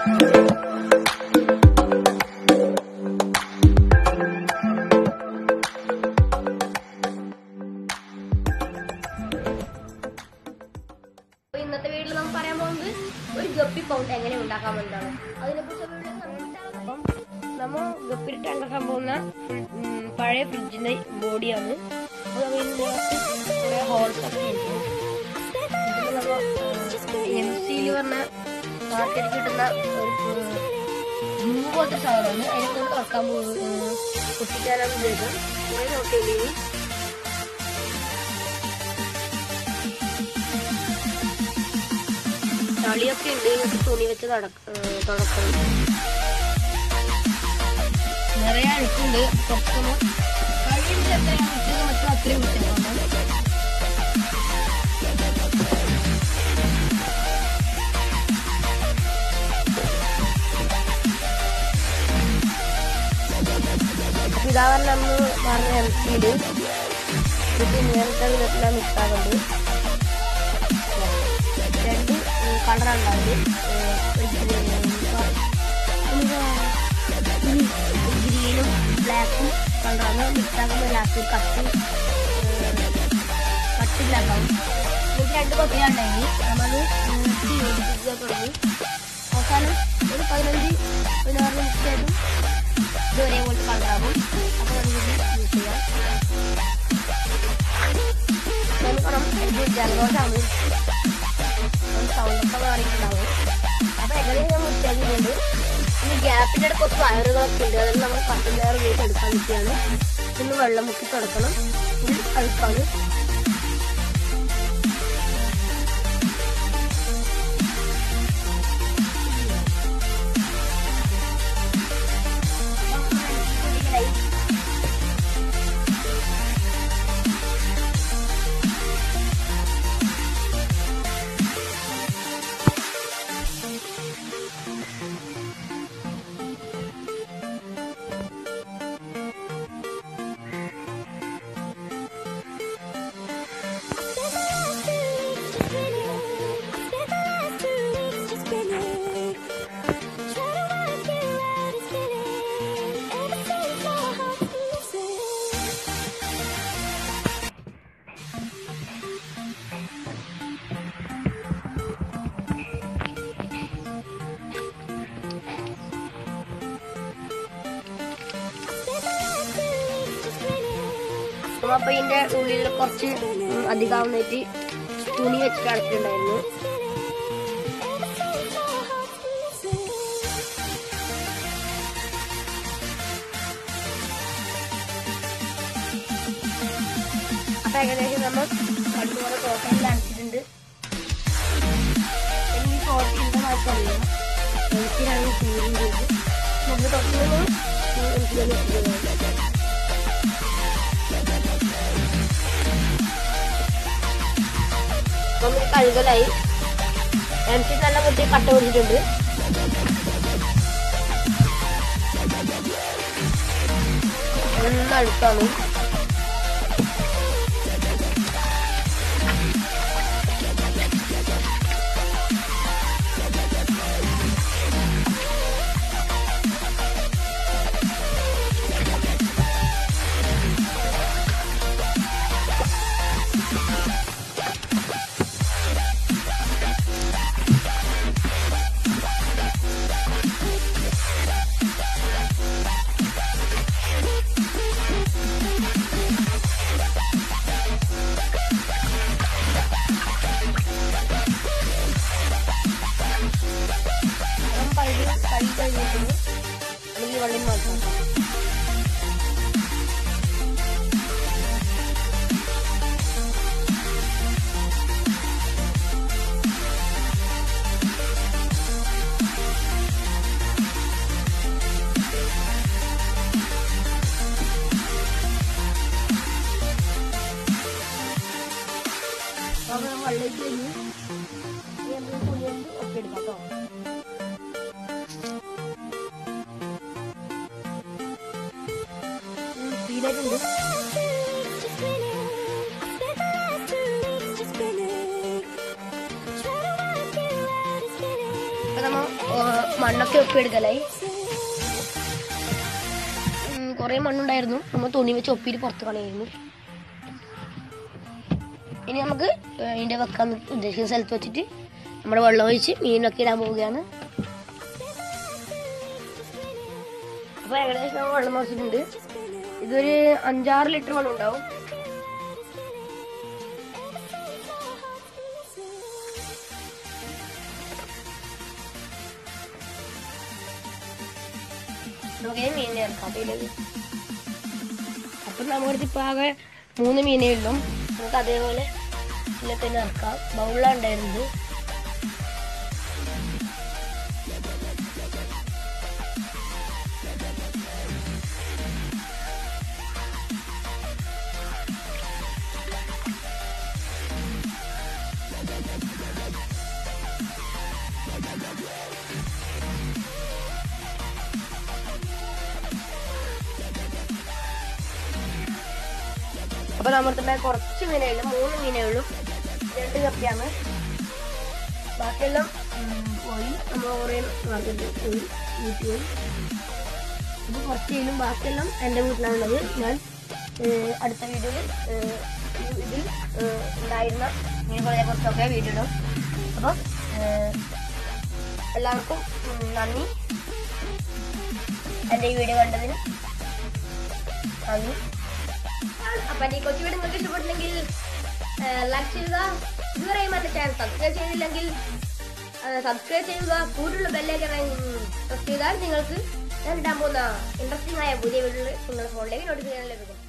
അപ്പൊ ഇന്നത്തെ വീട്ടിൽ നമുക്ക് പറയാൻ പോകുന്നത് ഒരു ഗപ്പി പൗണ്ട് എങ്ങനെ ഉണ്ടാക്കാൻ വേണ്ടിയിട്ടാണ് അതിനെക്കുറിച്ച് അപ്പം നമ്മൾ ഗപ്പിയിട്ട് ഉണ്ടാക്കാൻ പോകുന്ന ഉം, പഴയ ഫ്രിഡ്ജിന്റെ ബോഡിയാണ് അപ്പോൾ നമ്മൾ ഇതിനകത്ത് കുറേ ഹോൾസ് ഒക്കെ ഉണ്ട് ഇതിൽ നമ്മൾ എം സിയിൽ പറഞ്ഞ മാർക്കറ്റിൽ കിട്ടുന്ന ഒരു ഗ്ലൂ പോലത്തെ സാധനമാണ് അതിനെ കൊണ്ട് തുറക്കാൻ പോകുന്നത് കുട്ടിക്കാനാണ് ഉപയോഗിക്കാം കുറേ നോക്കിയില്ലെങ്കിൽ ചളിയൊക്കെ ഉണ്ട് ഇങ്ങോട്ട് തുണി വെച്ച് നടക്ക- ഏഹ് തുടക്കണം നിറയെ അഴുക്കുണ്ട് കുറച്ചൊന്ന് കഴിയുന്നത് എത്രയാണ് വൃത്തിയാക്കാൻ പറ്റുമോ അത്രയും വൃത്തിയാക്കണം അപ്പൊ ഇതാ പറഞ്ഞ നമ്മൾ പറഞ്ഞ ഇറച്ചിയില് ഇത് ഇങ്ങനത്തെ വിധത്തിലാണ് മിക്സാകുന്നത് രണ്ട് കളറാണ് ഉണ്ടാവുന്നത് ഗ്രീനും ബ്ലാക്കും കളറാണ് മിക്സാകുമ്പോൾ ലാസ്റ്റ് കട്ട് കട്ടില്ലാണ്ടാവും ഇതിൽ രണ്ട് കൊത്തിയാണ്ടായി നമ്മൾ തീ യോജിപ്പിക്കാൻ തുടങ്ങി അവസാനം ഒരു പതിനഞ്ച് പതിനാറ് മിനിറ്റായിട്ടും ഇത് ഒരേപോലത്തെ കളറാകും അപ്പോൾ നമുക്ക് യൂസ് ചെയ്യാം നമുക്കണം എനിക്ക് ജലദോഷമാണ് സൗണ്ടൊക്കെ മാറിയിട്ടുണ്ടാവും അപ്പൊ എങ്ങനെയാണ് ഞാൻ വൃത്തിയാക്കിയിട്ടുണ്ട് ഇനി ഗ്യാപ്പിന്റെ അടുത്ത് കുറച്ച് വയറുകളൊക്കെ ഉണ്ട് അതിൽ നമ്മൾ പത്തുന്നേരം ഉപയോഗിച്ച് എടുക്കാൻ പറ്റിയാണ് ഇന്ന് വെള്ളം മുക്കി തുടക്കണം ഇത് അഴുക്കാണ് അപ്പൊ ഇതിന്റെ ഉള്ളിൽ കുറച്ച് ഉം, അധികമാവുന്നിട്ട് തുണി വെച്ചിട്ട് അടച്ചിട്ടുണ്ടായിരുന്നു അപ്പൊ ഏകദേശം നമ്മൾ കണ്ടുപോലെ ടോട്ടലിൽ അടച്ചിട്ടുണ്ട് ഇനി ഈ ടോട്ടലിന്റെ മാത്രമല്ല എനിക്കാണ് തീരും ചെയ്ത് നമ്മൾ തൊട്ടുന്നത് എനിക്ക് തന്നെ ഇഷ്ടപ്പെടുന്നത്. നമുക്ക് കഴുകലായി എം സി നല്ല കുട്ടി കട്ട പിടിച്ചിട്ടുണ്ട് നല്ല അടുത്താണ് വെള്ളം കഴുകി കഴുകി കഴിഞ്ഞിട്ട് അല്ലെങ്കിൽ വെള്ളം മാറ്റാം അപ്പോൾ നമ്മൾ വെള്ളത്തിൽ കഴിഞ്ഞ് ഇനി നമുക്ക് തുണി കൊണ്ട് ഒക്കെ എടുക്കാം കേട്ടോ സ്പീഡായിട്ടുണ്ട് ഇപ്പൊ നമ്മ മണ്ണൊക്കെ ഒപ്പിയെടുക്കലായി ഉം, കുറേ മണ്ണുണ്ടായിരുന്നു നമ്മൾ തുണി വെച്ച് ഒപ്പിയിട്ട് പുറത്ത് കളയായിരുന്നു ഇനി നമുക്ക് ഏഹ്, ഇതിന്റെ വെക്കാൻ ഉദ്ദേശിക്കുന്ന സ്ഥലത്ത് വെച്ചിട്ട് നമ്മുടെ വെള്ളം ഒഴിച്ച് മീനൊക്കെ ഇടാൻ പോവുകയാണ് അപ്പൊ ഏകദേശം നമ്മൾ വെള്ളം നിറച്ചിട്ടുണ്ട് ഇതൊരു അഞ്ചാറ് ലിറ്റർ വെള്ളം ഉണ്ടാവും നമുക്ക് മീനിനെ ഇറക്കാം അതിലേക്ക് അപ്പം നമ്മുടെ ഇപ്പം ആകെ മൂന്ന് മീനേ ഉള്ളൂ നമുക്ക് അതേപോലെ ഇതിൽ തന്നെ ഇറക്കാം ബൗളാണ് ഉണ്ടായിരുന്നത് അപ്പൊ നമ്മുടെ തന്നെ കുറച്ച് മീനേ ഉള്ളൂ മൂന്ന് മീനേ ഉള്ളൂ രണ്ട് കപ്പിയാണ് ബാക്കിയെല്ലാം ഉം, പോയി നമ്മൾ കുറേ മാർക്കറ്റിൽ പോയി വീട്ടിൽ പോയി ഇത് കുറച്ചേലും ബാക്കിയെല്ലാം എൻ്റെ വീട്ടിലാണുള്ളത് ഞാൻ ഏഹ്, അടുത്ത വീഡിയോയിൽ ഇതിൽ ഏഹ്, ഉണ്ടായിരുന്ന മീനുകളെ കുറിച്ചൊക്കെ വീഡിയോ ഇടും അപ്പം ഏഹ്, എല്ലാവർക്കും ഉം, നന്ദി എൻ്റെ ഈ വീഡിയോ കണ്ടതിന് നന്ദി അപ്പൊ ഈ കൊച്ചു വീട് നിങ്ങൾക്ക് ഇഷ്ടപ്പെട്ടില്ലെങ്കിൽ ലൈക്ക് ചെയ്യുക ഇതുവരെയും എന്റെ ചാനൽ സബ്സ്ക്രൈബ് ചെയ്തില്ലെങ്കിൽ സബ്സ്ക്രൈബ് ചെയ്യുക കൂടുതലുള്ള ബെല്ലേക്ക് പ്രസ് ചെയ്താൽ നിങ്ങൾക്ക് ഞാൻ ഇടാൻ പോകുന്ന ഇൻട്രസ്റ്റിംഗ് ആയ പുതിയ വീഡിയോകൾ നിങ്ങളുടെ ഫോണിലേക്ക് നോട്ടിഫിക്കേഷൻ ലഭിക്കും